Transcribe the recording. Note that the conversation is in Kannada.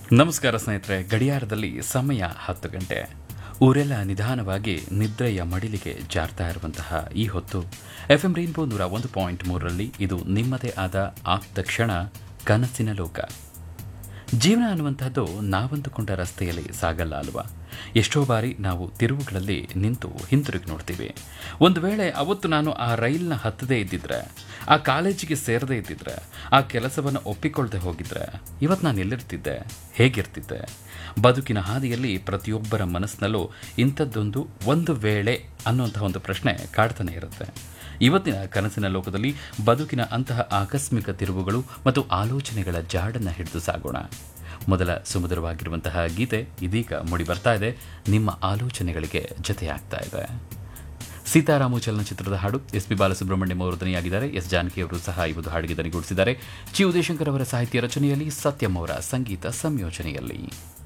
ನಮಸ್ಕಾರ ಸ್ನೇಹಿತರೆ ಗಡಿಯಾರದಲ್ಲಿ ಸಮಯ ಹತ್ತು ಗಂಟೆ ಊರೆಲ್ಲ ನಿಧಾನವಾಗಿ ನಿದ್ರೆಯ ಮಡಿಲಿಗೆ ಜಾರ್ತಾ ಇರುವಂತಹ ಈ ಹೊತ್ತು ಎಫ್ ಎಂ ರೈನ್ಬೋ ನೂರ ಒಂದು ಪಾಯಿಂಟ್ ಮೂರರಲ್ಲಿ ಇದು ನಿಮ್ಮದೇ ಆದ ಆಪ್ತ ಕ್ಷಣ ಕನಸಿನ ಲೋಕ ಜೀವನ ಅನ್ನುವಂಥದ್ದು ನಾವಂದುಕೊಂಡ ರಸ್ತೆಯಲ್ಲಿ ಸಾಗಲ್ಲ ಅಲ್ವಾ ಎಷ್ಟೋ ಬಾರಿ ನಾವು ತಿರುವುಗಳಲ್ಲಿ ನಿಂತು ಹಿಂತಿರುಗಿ ನೋಡ್ತೀವಿ ಒಂದು ವೇಳೆ ಅವತ್ತು ನಾನು ಆ ರೈಲ್ನ ಹತ್ತದೇ ಇದ್ದಿದ್ರೆ ಆ ಕಾಲೇಜಿಗೆ ಸೇರದೇ ಇದ್ದಿದ್ರೆ ಆ ಕೆಲಸವನ್ನು ಒಪ್ಪಿಕೊಳ್ಳದೆ ಹೋಗಿದ್ರೆ ಇವತ್ತು ನಾನು ಎಲ್ಲಿರ್ತಿದ್ದೆ ಹೇಗಿರ್ತಿದ್ದೆ ಬದುಕಿನ ಹಾದಿಯಲ್ಲಿ ಪ್ರತಿಯೊಬ್ಬರ ಮನಸ್ಸಿನಲ್ಲೂ ಇಂಥದ್ದೊಂದು ಒಂದು ವೇಳೆ ಅನ್ನುವಂತಹ ಒಂದು ಪ್ರಶ್ನೆ ಕಾಡ್ತಾನೆ ಇರುತ್ತೆ ಇವತ್ತಿನ ಕನಸಿನ ಲೋಕದಲ್ಲಿ ಬದುಕಿನ ಅಂತಹ ಆಕಸ್ಮಿಕ ತಿರುವುಗಳು ಮತ್ತು ಆಲೋಚನೆಗಳ ಜಾಡನ್ನು ಹಿಡಿದು ಸಾಗೋಣ ಮೊದಲ ಸುಮಧುರವಾಗಿರುವಂತಹ ಗೀತೆ ಇದೀಗ ಮೂಡಿ ಬರ್ತಾ ಇದೆ ನಿಮ್ಮ ಆಲೋಚನೆಗಳಿಗೆ ಜೊತೆಯಾಗ್ತಾ ಇದೆ ಸೀತಾರಾಮು ಚಲನಚಿತ್ರದ ಹಾಡು ಎಸ್ ಪಿ ಬಾಲಸುಬ್ರಹ್ಮಣ್ಯಂ ಅವರು ದನಿಯಾಗಿದ್ದಾರೆ ಎಸ್ ಜಾನಕಿ ಅವರು ಸಹ ಈ ಒಂದು ಹಾಡಿಗೆ ದನಿಗೂಡಿಸಿದ್ದಾರೆ ಚಿ ಉದಯಶಂಕರ್ ಅವರ ಸಾಹಿತ್ಯ ರಚನೆಯಲ್ಲಿ ಸತ್ಯಂ ಅವರ ಸಂಗೀತ ಸಂಯೋಜನೆಯಲ್ಲಿ